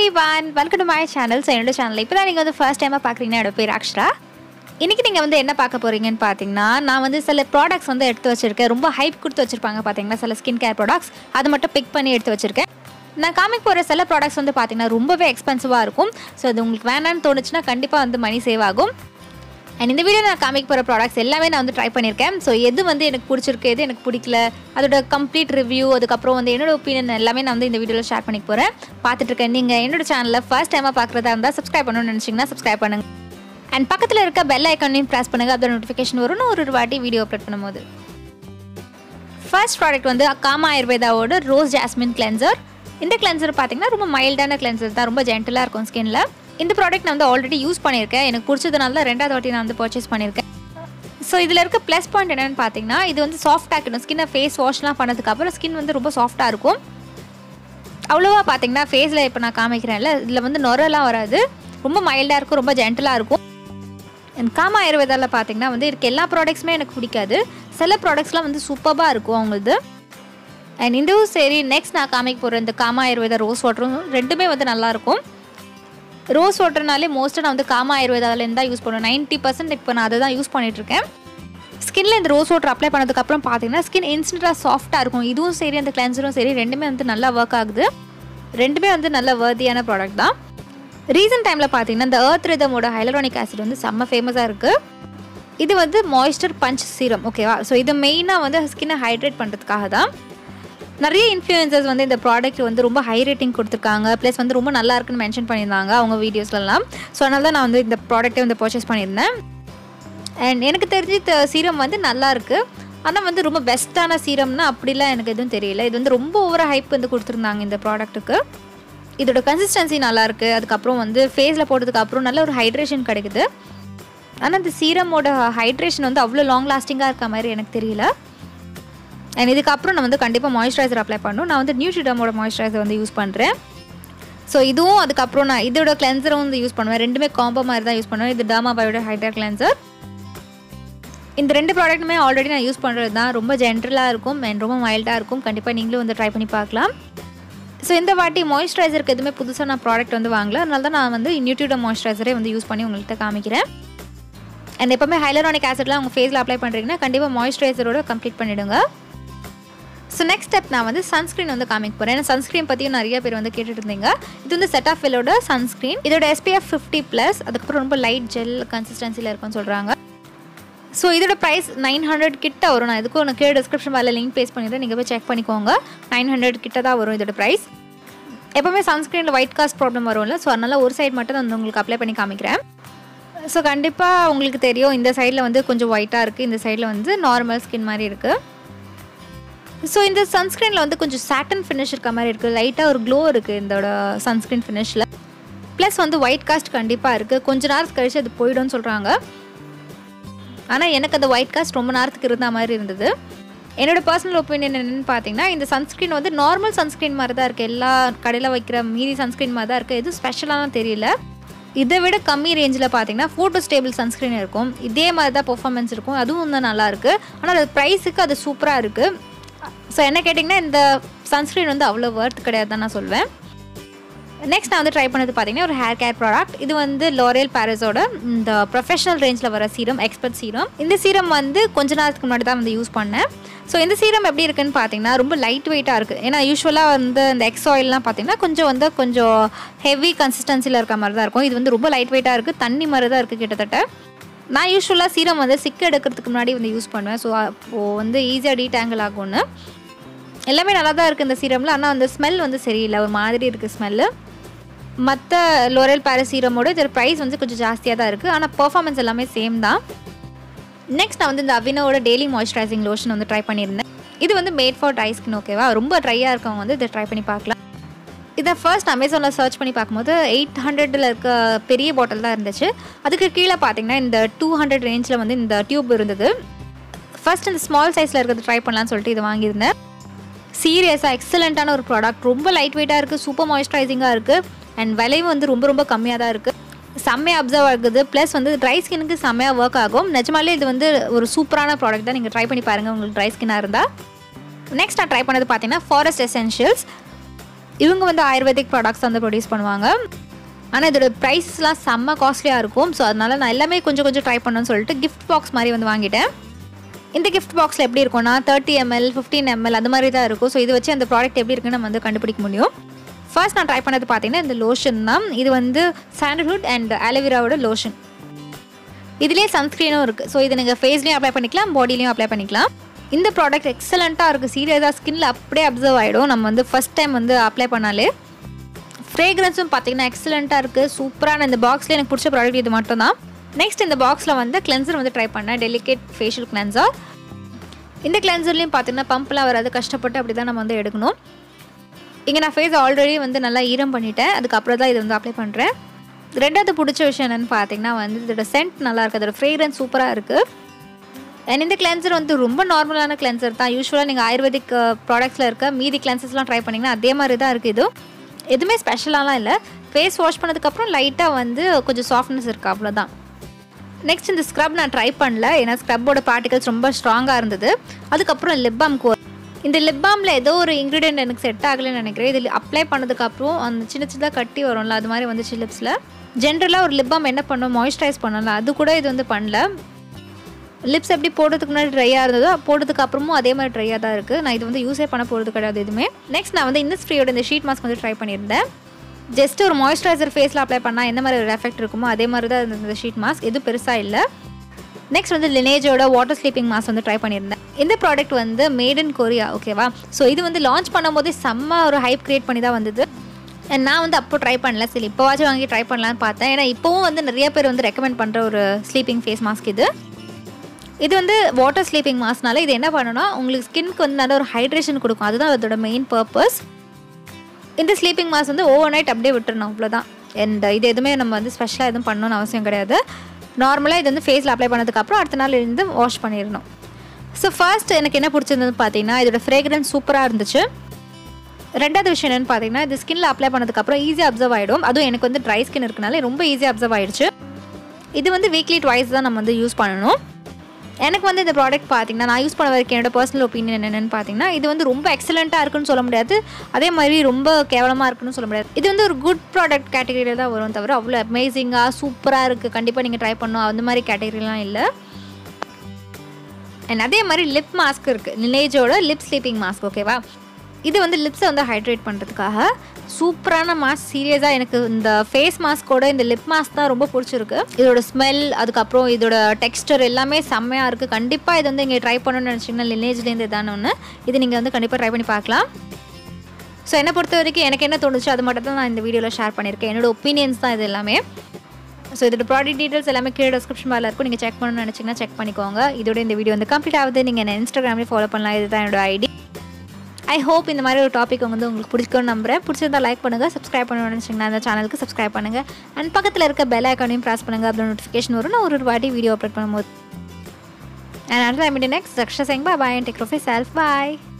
every everyone welcome to my channel so என்னோட channel இப்போ தான் நீங்கள் வந்து ஃபர்ஸ்ட் டைமாக பார்க்குறீங்கன்னா என்னோட பேர் அக்ஷரா இன்றைக்கி நீங்கள் வந்து என்ன பார்க்க போகிறீங்கன்னு பார்த்தீங்கன்னா நான் வந்து சில ப்ராடக்ட்ஸ் வந்து எடுத்து வச்சுருக்கேன் ரொம்ப ஹைப் கொடுத்து வச்சுருப்பாங்க பார்த்தீங்கன்னா சில ஸ்கின் கேர் ப்ராடக்ட்ஸ் அதை மட்டும் பிக் பண்ணி எடுத்து வச்சுருக்கேன் நான் காமிக்க போகிற சில ப்ராடக்ட்ஸ் வந்து பார்த்தீங்கன்னா ரொம்பவே எக்ஸ்பென்சிவாக இருக்கும் ஸோ அது உங்களுக்கு வேணான்னு தோணுச்சுன்னா கண்டிப்பாக வந்து மணி சேவ் ஆகும் அண்ட் இந்த வீடியோ நான் காமிக்க போகிற ப்ராடக்ட்ஸ் எல்லாமே நான் வந்து ட்ரை பண்ணியிருக்கேன் ஸோ எது வந்து எனக்கு பிடிச்சிருக்கு எது எனக்கு பிடிக்கல அதோட கம்ப்ளீட் ரிவ்யூ அதுக்கப்புறம் வந்து என்னோட ஒப்பீனியன் எல்லாமே நான் வந்து இந்த வீடியோவில் ஷேர் பண்ணிக்க போகிறேன் பார்த்துட்டு இருக்கேன் நீங்கள் என்னோட சேனலில் ஃபர்ஸ்ட் டைமாக பார்க்குறதா இருந்தால் சப்ஸ்கிரைப் பண்ணணும்னு நினச்சிங்கன்னா சப்ஸ்கிரைப் பண்ணுங்க அண்ட் பக்கத்தில் இருக்க பெல் ஐக்கானையும் ப்ரெஸ் பண்ணுங்கள் அதோட நோட்டிஃபிகேஷன் வரும் நான் ஒரு வாட்டி வீடியோ அப்லோட் பண்ணும்போது ஃபர்ஸ்ட் ப்ராடக்ட் வந்து காமா ஆயுர்வேதாவோட ரோஸ் ஜாஸ்மின் கிளென்சர் இந்த கிளென்சர் பார்த்தீங்கன்னா ரொம்ப மைல்டான கிளென்சர் தான் ரொம்ப ஜென்டலாக இருக்கும் ஸ்கின்ல இந்த ப்ராடக்ட் நான் வந்து ஆல்ரெடி யூஸ் பண்ணியிருக்கேன் எனக்கு பிடிச்சதுனால தான் ரெண்டாவது வாட்டி நான் வந்து பர்ச்சேஸ் பண்ணியிருக்கேன் ஸோ இதில் இருக்க ப்ளஸ் பாயிண்ட் என்னென்னு பார்த்தீங்கன்னா இது வந்து சாஃப்ட் ஆக்கணும் ஸ்கின்னை ஃபேஸ் வாஷ்லாம் பண்ணதுக்கப்புறம் ஸ்கின் வந்து ரொம்ப சாஃப்டாக இருக்கும் அவ்வளோவா பார்த்தீங்கன்னா ஃபேஸில் இப்போ நான் காமிக்கிறேன்ல இதில் வந்து நுரெல்லாம் வராது ரொம்ப மைல்டாக இருக்கும் ரொம்ப ஜென்டலாக இருக்கும் அண்ட் காமா ஆயுர்வேதாவில் பார்த்தீங்கன்னா வந்து இருக்க எல்லா ப்ராடக்ட்ஸுமே எனக்கு பிடிக்காது சில ப்ராடக்ட்ஸ்லாம் வந்து சூப்பராக இருக்கும் அவங்களது அண்ட் இதுவும் சரி நெக்ஸ்ட் நான் காமிக்க போகிற இந்த காமா ஆயுர்வேதா ரோஸ் வாட்டரும் ரெண்டுமே வந்து நல்லாயிருக்கும் ரோஸ் வாட்டர்னாலே மோஸ்ட்டாக நான் வந்து காமா ஆயுர்வேதாவிலேருந்து தான் யூஸ் பண்ணுவேன் நைன்ட்டி பர்சன்ட் இப்போ நான் அதை தான் யூஸ் பண்ணிகிட்ருக்கேன் ஸ்கின்ல இந்த ரோஸ் வாட்டர் அப்ளை பண்ணதுக்கப்புறம் பார்த்தீங்கன்னா ஸ்கின் இன்ஸ்டண்ட்டாக சாஃப்ட்டாக இருக்கும் இதுவும் சரி அந்த கிளென்சரும் சரி ரெண்டுமே வந்து நல்லா ஒர்க் ஆகுது ரெண்டுமே வந்து நல்ல வர்தியான ப்ராடக்ட் தான் ரீசன்ட் டைமில் பார்த்தீங்கன்னா இந்த ஏர்த் ரிதமோட ஹைலரானிக் ஆசிட் வந்து செம்ம ஃபேமஸாக இருக்குது இது வந்து மாய்ஸ்சர் பஞ்ச் சீரம் ஓகேவா ஸோ இது மெயினாக வந்து ஸ்கின்னை ஹைட்ரேட் பண்ணுறதுக்காக தான் நிறைய இன்ஃப்ளூயன்சர்ஸ் வந்து இந்த ப்ராடக்ட் வந்து ரொம்ப ஹை ரேட்டிங் கொடுத்துருக்காங்க ப்ளஸ் வந்து ரொம்ப நல்லா இருக்குன்னு மென்ஷன் பண்ணியிருந்தாங்க அவங்க வீடியோஸ்லலாம் ஸோ அதனால தான் நான் வந்து இந்த ப்ராடக்ட்டை வந்து பர்ச்சேஸ் பண்ணியிருந்தேன் அண்ட் எனக்கு தெரிஞ்சு இந்த சீரம் வந்து நல்லா இருக்குது ஆனால் வந்து ரொம்ப பெஸ்ட்டான சீரம்னா அப்படிலாம் எனக்கு எதுவும் தெரியல இது வந்து ரொம்ப ஓவர ஹைப் வந்து கொடுத்துருந்தாங்க இந்த ப்ராடக்ட்டுக்கு இதோட கன்சிஸ்டன்சி நல்லாயிருக்கு அதுக்கப்புறம் வந்து ஃபேஸில் போட்டதுக்கு அப்புறம் நல்ல ஒரு ஹைட்ரேஷன் கிடைக்குது ஆனால் இந்த சீரமோட ஹைட்ரேஷன் வந்து அவ்வளோ லாங் லாஸ்டிங்காக இருக்க மாதிரி எனக்கு தெரியல அண்ட் இதுக்கப்புறம் நான் வந்து கண்டிப்பாக மாய்ஸ்சரைசர் அப்ளை பண்ணணும் நான் வந்து நியூட்ரிடமோட மாய்ஸ்சரைசர் வந்து யூஸ் பண்ணுறேன் ஸோ இதுவும் அதுக்கப்புறம் நான் இதோட கிளென்சரும் வந்து யூஸ் பண்ணுவேன் ரெண்டுமே காம்போ மாதிரி தான் யூஸ் பண்ணுவேன் இது டர்மா பயோட ஹைட்ரா கிளென்சர் இந்த ரெண்டு ப்ராடக்ட்டுமே ஆல்ரெடி நான் யூஸ் பண்ணுறது தான் ரொம்ப ஜென்ரலாக இருக்கும் அண்ட் ரொம்ப மைல்டாக இருக்கும் கண்டிப்பாக நீங்களும் வந்து ட்ரை பண்ணி பார்க்கலாம் ஸோ இந்த வாட்டி மாய்ஸ்சரைசருக்கு எதுவுமே புதுசாக நான் ப்ராடக்ட் வந்து வாங்கல அதனால தான் நான் வந்து நியூட்ரிடோ மாய்ஸ்சரைசரே வந்து யூஸ் பண்ணி உங்கள்கிட்ட காமிக்கிறேன் அண்ட் எப்போவுமே ஹைலரானிக் ஆசிட்லாம் உங்கள் ஃபேஸில் அப்ளை பண்ணுறீங்கன்னா கண்டிப்பாக மாய்ஸ்சரைசரோட கம்ப்ளீட் பண்ணிவிடுங்க ஸோ நெக்ஸ்ட் ஸ்டெப் நான் வந்து சன்ஸ்க்ரீன் வந்து காமிக்க போகிறேன் ஏன்னா சன்ஸ்க்ரீன் பற்றியும் நிறைய பேர் வந்து கேட்டுட்டு இருந்தீங்க இது வந்து செட் ஆஃப் ஃபில்லோட சன்ஸ்க்ரீன் இதோட எஸ்பிஎஃப் ஃபிஃப்டி ப்ளஸ் அதுக்கப்புறம் ரொம்ப லைட் ஜெல் கன்சிஸ்டன்சியில் இருக்கும்னு சொல்கிறாங்க ஸோ இதோட ப்ரைஸ் நைன் ஹண்ட்ரட் கிட்ட வரும் நான் இதுக்கும் உனக்கு கீழே டிஸ்கிரிப்ஷன் மேலே லிங்க் பேஸ் பண்ணிவிட்டு நீங்கள் போய் செக் பண்ணிக்கோங்க நைன் ஹண்ட்ரட் கிட்ட தான் வரும் இதோட ப்ரைஸ் எப்போவுமே சன்ஸ்க்ரீனில் ஒயிட் காஸ்ட் ப்ராப்ளம் வரும்ல ஸோ அதனால் ஒரு சைடு மட்டும் நான் உங்களுக்கு அப்ளை பண்ணி காமிக்கிறேன் ஸோ கண்டிப்பாக உங்களுக்கு தெரியும் இந்த சைடில் வந்து கொஞ்சம் ஒயிட்டாக இருக்குது இந்த சைடில் வந்து நார்மல் ஸ்கின் மாதிரி இருக்குது ஸோ இந்த சன்ஸ்க்ரீனில் வந்து கொஞ்சம் சாட்டன் ஃபினிஷ் இருக்க மாதிரி இருக்குது லைட்டாக ஒரு க்ளோ இருக்குது இதோட சன்ஸ்க்ரீன் ஃபினிஷில் ப்ளஸ் வந்து ஒயிட் காஸ்ட் கண்டிப்பாக இருக்குது கொஞ்ச நேரத்துக்கு கழிச்சு அது போயிடும்னு சொல்கிறாங்க ஆனால் எனக்கு அந்த ஒயிட் காஸ்ட் ரொம்ப நேரத்துக்கு இருந்த மாதிரி இருந்தது என்னோட பர்சனல் ஒப்பீனியன் என்னென்னு பார்த்தீங்கன்னா இந்த சன்ஸ்க்ரீன் வந்து நார்மல் சன்ஸ்க்ரீன் மாதிரி தான் இருக்குது எல்லா கடையில் வைக்கிற மீதி சன்ஸ்க்ரீன் மாதிரி தான் இருக்குது எதுவும் ஸ்பெஷலான தெரியல இதை விட கம்மி ரேஞ்சில் பார்த்தீங்கன்னா ஃபோட்டோ ஸ்டேபிள் சன்ஸ்க்ரீன் இருக்கும் இதே மாதிரி தான் பெர்ஃபார்மன்ஸ் இருக்கும் அதுவும் வந்து நல்லாயிருக்கு ஆனால் அது ப்ரைஸுக்கு அது சூப்பராக இருக்குது ஸோ என்ன கேட்டிங்கன்னா இந்த சன்ஸ்க்ரீன் வந்து அவ்வளோ ஒர்த் கிடையாது தான் நான் சொல்வேன் நெக்ஸ்ட் நான் வந்து ட்ரை பண்ணது பார்த்தீங்கன்னா ஒரு ஹேர் கேர் ப்ராடக்ட் இது வந்து லோரியல் பாரஸோட இந்த ப்ரொஃபஷனல் ரேஞ்சில் வர சீரம் எக்ஸ்பர்ட் சீரம் இந்த சீரம் வந்து கொஞ்ச நேரத்துக்கு முன்னாடி தான் வந்து யூஸ் பண்ணேன் ஸோ இந்த சீரம் எப்படி இருக்குன்னு பார்த்தீங்கன்னா ரொம்ப லைட் வெயிட்டாக இருக்குது ஏன்னா யூஸ்வலாக வந்து இந்த எக்ஸ் ஆயில்லாம் பார்த்தீங்கன்னா கொஞ்சம் வந்து கொஞ்சம் ஹெவி கன்சிஸ்டன்சியில் இருக்க மாதிரி தான் இருக்கும் இது வந்து ரொம்ப லைட் வெயிட்டாக இருக்குது தண்ணி மாதிரி தான் இருக்குது கிட்டத்தட்ட நான் யூஸ்வலாக சீரம் வந்து சிக்கு எடுக்கிறதுக்கு முன்னாடி வந்து யூஸ் பண்ணுவேன் ஸோ அப்போது வந்து ஈஸியாக டீடேங்கிள் ஆகும்னு எல்லாமே நல்லா தான் இருக்குது இந்த சீரமில் ஆனால் அந்த ஸ்மெல் வந்து சரியில்லை ஒரு மாதிரி இருக்குது ஸ்மெல்லு மற்ற லோரல் பாரஸ் சீரமோட இதோட ப்ரைஸ் வந்து கொஞ்சம் ஜாஸ்தியாக தான் இருக்குது ஆனால் பர்ஃபார்மன்ஸ் எல்லாமே சேம் தான் நெக்ஸ்ட் நான் வந்து இந்த அவினோட டெய்லி மாய்ஸ்சரைசிங் லோஷன் வந்து ட்ரை பண்ணியிருந்தேன் இது வந்து மேட் ஃபார் ட்ரை ஸ்கின் ஓகேவா ரொம்ப ட்ரையாக இருக்கவங்க வந்து இதை ட்ரை பண்ணி பார்க்கலாம் இதை ஃபர்ஸ்ட் அமேசானில் சர்ச் பண்ணி பார்க்கும்போது எயிட் ஹண்ட்ரடில் இருக்க பெரிய பாட்டில் தான் இருந்துச்சு அதுக்கு கீழே பார்த்தீங்கன்னா இந்த டூ ஹண்ட்ரட் ரேஞ்சில் வந்து இந்த டியூப் இருந்தது ஃபர்ஸ்ட் இந்த ஸ்மால் சைஸில் இருக்கிறது ட்ரை பண்ணலான்னு சொல்லிட்டு இது வாங்கியிருந்தேன் சீரியஸாக எக்ஸலண்ட்டான ஒரு ப்ராடக்ட் ரொம்ப லைட் வெயிட்டாக இருக்குது சூப்பர் மாய்ஸ்சரைசிங்காக இருக்குது அண்ட் விலையும் வந்து ரொம்ப ரொம்ப கம்மியாக தான் இருக்குது செம்மையாக அப்சர்வ் ஆகுது ப்ளஸ் வந்து ட்ரை ஸ்கினுக்கு செம்மையாக ஒர்க் ஆகும் நிஜமாலே இது வந்து ஒரு சூப்பரான ப்ராடக்ட் தான் நீங்கள் ட்ரை பண்ணி பாருங்கள் உங்களுக்கு ட்ரை ஸ்கின்னாக இருந்தால் நெக்ஸ்ட் நான் ட்ரை பண்ணது பார்த்தீங்கன்னா ஃபாரஸ்ட் எசென்ஷியல்ஸ் இவங்க வந்து ஆயுர்வேதிக் ப்ராடக்ட்ஸ் வந்து ப்ரொடியூஸ் பண்ணுவாங்க ஆனால் இதோட ப்ரைஸ்லாம் செம்ம காஸ்ட்லியாக இருக்கும் ஸோ அதனால நான் எல்லாமே கொஞ்சம் கொஞ்சம் ட்ரை பண்ணணும்னு சொல்லிட்டு கிஃப்ட் பாக்ஸ் மாதிரி வந்து வாங்கிட்டேன் இந்த கிஃப்ட் பாக்ஸில் எப்படி இருக்கும்னா தேர்ட்டி எம்எல் ஃபிஃப்டீன் எம்எல் அந்த மாதிரி தான் இருக்கும் ஸோ இது வச்சு அந்த ப்ராடக்ட் எப்படி இருக்குன்னு நம்ம வந்து கண்டுபிடிக்க முடியும் ஃபர்ஸ்ட் நான் ட்ரை பண்ணது பார்த்தீங்கன்னா இந்த லோஷன் தான் இது வந்து சாண்டல்வுட் அண்ட் ஆலோவேராவோட லோஷன் இதுலேயே சன்ஸ்க்ரீனும் இருக்குது ஸோ இது நீங்கள் ஃபேஸ்லேயும் அப்ளை பண்ணிக்கலாம் பாடிலையும் அப்ளை பண்ணிக்கலாம் இந்த ப்ராடக்ட் எக்ஸலண்ட்டாக இருக்குது சீரியஸாக ஸ்கின்ல அப்படியே அப்சர்வ் ஆகிடும் நம்ம வந்து ஃபஸ்ட் டைம் வந்து அப்ளை பண்ணாலே ஃப்ரேக்ரன்ஸும் பார்த்தீங்கன்னா எக்ஸலண்ட்டாக இருக்குது சூப்பரான இந்த பாக்ஸில் எனக்கு பிடிச்ச ப்ராடக்ட் இது மட்டும் தான் நெக்ஸ்ட் இந்த பாக்ஸில் வந்து கிளென்சர் வந்து ட்ரை பண்ணேன் டெலிகேட் ஃபேஷியல் கிளென்சர் இந்த கிளென்சர்லேயும் பார்த்தீங்கன்னா பம்ப்லாம் வராது கஷ்டப்பட்டு அப்படி தான் நம்ம வந்து எடுக்கணும் இங்கே நான் ஃபேஸ் ஆல்ரெடி வந்து நல்லா ஈரம் பண்ணிட்டேன் அதுக்கப்புறம் தான் இது வந்து அப்ளை பண்ணுறேன் ரெண்டாவது பிடிச்ச விஷயம் என்னென்னு பார்த்தீங்கன்னா வந்து இதோட சென்ட் நல்லா இருக்குது அதோட ஃப்ரேக்ரன்ஸ் சூப்பராக இருக்குது அண்ட் இந்த கிளென்சர் வந்து ரொம்ப நார்மலான கிளென்சர் தான் யூஸ்வலாக நீங்கள் ஆயுர்வேதிக் ப்ராடக்ட்ஸில் இருக்க மீதி கிளென்சர்ஸ்லாம் ட்ரை பண்ணிங்கன்னா அதே மாதிரி தான் இருக்குது இது எதுவுமே ஸ்பெஷலாலாம் இல்லை ஃபேஸ் வாஷ் பண்ணதுக்கப்புறம் லைட்டாக வந்து கொஞ்சம் சாஃப்ட்னஸ் இருக்குது அவ்வளோதான் நெக்ஸ்ட் இந்த ஸ்க்ரப் நான் ட்ரை பண்ணல ஏன்னா ஸ்க்ரப்போட பார்ட்டிகல்ஸ் ரொம்ப ஸ்ட்ராங்காக இருந்தது அதுக்கப்புறம் லிப் பாம் கோ இந்த லிப் பாமில் ஏதோ ஒரு இன்க்ரீடியன்ட் எனக்கு செட் ஆகலைன்னு நினைக்கிறேன் இது அப்ளை பண்ணதுக்கப்புறம் அந்த சின்ன சின்னதாக கட்டி வரும்ல அது மாதிரி வந்துச்சு லிப்ஸில் ஜென்ரலாக ஒரு லிப் பாம் என்ன பண்ணும் மாய்ஸ்சரைஸ் பண்ணல அது கூட இது வந்து பண்ணல லிப்ஸ் எப்படி போடுறதுக்கு முன்னாடி ட்ரையாக இருந்ததோ போடுறதுக்கு அப்புறமும் அதே மாதிரி ட்ரையாக தான் இருக்குது நான் இது வந்து யூஸே பண்ண போகிறது கிடையாது எதுவுமே நெக்ஸ்ட் நான் வந்து இன்னஸ்ஃப்ரீயோட இந்த ஷீட் மாஸ்க் வந்து ட்ரை பண்ணியிருந்தேன் ஜஸ்ட் ஒரு மாய்ஸ்சரைசர் ஃபேஸில் அப்ளை பண்ணால் என்ன மாதிரி ஒரு எஃபெக்ட் இருக்குமோ அதே மாதிரி தான் இருந்தது இந்த ஷீட் மாஸ்க் எதுவும் பெருசாக இல்லை நெக்ஸ்ட் வந்து லினேஜோட வாட்டர் ஸ்லீப்பிங் மாஸ்க் வந்து ட்ரை பண்ணியிருந்தேன் இந்த ப்ராடக்ட் வந்து மேட் இன் கொரியா ஓகேவா ஸோ இது வந்து லான்ச் பண்ணும்போதே செம்ம ஒரு ஹைப் க்ரியேட் பண்ணி தான் வந்தது And நான் வந்து அப்போ ட்ரை பண்ணல சரி இப்போவாச்சும் வாங்கி ட்ரை பண்ணலான்னு பார்த்தேன் ஏன்னா இப்போவும் வந்து நிறைய பேர் வந்து ரெக்கமெண்ட் பண்ணுற ஒரு ஸ்லீப்பிங் ஃபேஸ் மாஸ்க் இது இது வந்து வாட்டர் ஸ்லீப்பிங் மாஸ்க்னால இது என்ன பண்ணணும்னா உங்களுக்கு ஸ்கின்க்கு வந்து நல்ல ஒரு ஹைட்ரேஷன் கொடுக்கும் அதுதான் அதோட மெயின் பர்பஸ் இந்த ஸ்லீப்பிங் மாஸ்க் வந்து ஓவர் நைட் அப்படியே விட்டுறணும் அவ்வளோதான் அண்ட் இது எதுவுமே நம்ம வந்து ஸ்பெஷலாக எதுவும் பண்ணணும்னு அவசியம் கிடையாது நார்மலாக இது வந்து ஃபேஸில் அப்ளை பண்ணதுக்கப்புறம் அடுத்த நாள் இருந்து வாஷ் பண்ணிடணும் ஸோ ஃபர்ஸ்ட் எனக்கு என்ன பிடிச்சிருந்தது பார்த்தீங்கன்னா இதோட ஃப்ரேக்ரன்ஸ் சூப்பராக இருந்துச்சு ரெண்டாவது விஷயம் என்னென்னு பார்த்தீங்கன்னா இது ஸ்கின்ல அப்ளை பண்ணதுக்கப்புறம் ஈஸியாக அப்சர்வ் ஆகிடும் அதுவும் எனக்கு வந்து ட்ரை ஸ்கின் இருக்கனால ரொம்ப ஈஸியாக அப்சர்வ் ஆகிடுச்சு இது வந்து வீக்லி ட்வைஸ் தான் நம்ம வந்து யூஸ் பண்ணணும் எனக்கு வந்து இந்த ப்ராடக்ட் பார்த்தீங்கன்னா நான் யூஸ் பண்ண வரைக்கும் என்னோட பர்சனல் ஒப்பீனியன் என்னென்னு பார்த்தீங்கன்னா இது வந்து ரொம்ப எக்ஸலண்ட்டாக இருக்குன்னு சொல்ல முடியாது அதே மாதிரி ரொம்ப கேவலமாக இருக்குன்னு சொல்ல முடியாது இது வந்து ஒரு குட் ப்ராடக்ட் கேட்டகரியில் தான் வரும் தவிர அவ்வளோ அமேசிங்காக சூப்பராக இருக்குது கண்டிப்பாக நீங்கள் ட்ரை பண்ணணும் அந்த மாதிரி கேட்டகரிலாம் இல்லை அண்ட் அதே மாதிரி லிப் மாஸ்க் இருக்குது நிலேஜோட லிப் ஸ்லீப்பிங் மாஸ்க் ஓகேவா இது வந்து லிப்ஸை வந்து ஹைட்ரேட் பண்ணுறதுக்காக சூப்பரான மாஸ்க் சீரியஸாக எனக்கு இந்த ஃபேஸ் மாஸ்க்கோட இந்த லிப் மாஸ்க் தான் ரொம்ப பிடிச்சிருக்கு இதோட ஸ்மெல் அதுக்கப்புறம் இதோட டெக்ஸ்டர் எல்லாமே செம்மையாக இருக்குது கண்டிப்பாக இது வந்து இங்கே ட்ரை பண்ணணும்னு நினச்சிங்கன்னா லினேஜ்லேருந்து இதான ஒன்று இது நீங்கள் வந்து கண்டிப்பாக ட்ரை பண்ணி பார்க்கலாம் ஸோ என்னை பொறுத்த வரைக்கும் எனக்கு என்ன தோணுச்சு அது மட்டும் தான் நான் இந்த வீடியோவில் ஷேர் பண்ணியிருக்கேன் என்னோட ஒப்பீனியன்ஸ் தான் இது எல்லாமே ஸோ இதோட ப்ராடக்ட் டீட்டெயில்ஸ் எல்லாமே கீழே டிஸ்கிரிப்ஷன் பாரில் இருக்கும் நீங்கள் செக் பண்ணணும்னு நினச்சிங்கன்னா செக் பண்ணிக்கோங்க இதோட இந்த வீடியோ வந்து கம்ப்ளீட் ஆகுது நீங்கள் என்ன இன்ஸ்டாகிராம்லேயே ஃபாலோ பண்ணலாம் இதுதான் என்னோட ஐடி ஐ ஹோப் இந்த மாதிரி ஒரு டாபிக் வந்து உங்களுக்கு பிடிக்கும்னு நம்புறேன் பிடிச்சிருந்தா லைக் பண்ணுங்கள் சப்ஸ்கிரைப் பண்ணணும்னு நினச்சிங்கன்னா அந்த சேனலுக்கு சப்ஸ்கிரைப் பண்ணுங்கள் அண்ட் பக்கத்தில் இருக்க பெல் ஐக்கானையும் ப்ரெஸ் பண்ணுங்கள் அப்படி நோட்டிஃபிகேஷன் வரும் நான் ஒரு ஒரு வாட்டி வீடியோ அப்லோட் பண்ணும்போது அண்ட் அடுத்த next Raksha Singh bye and take off self bye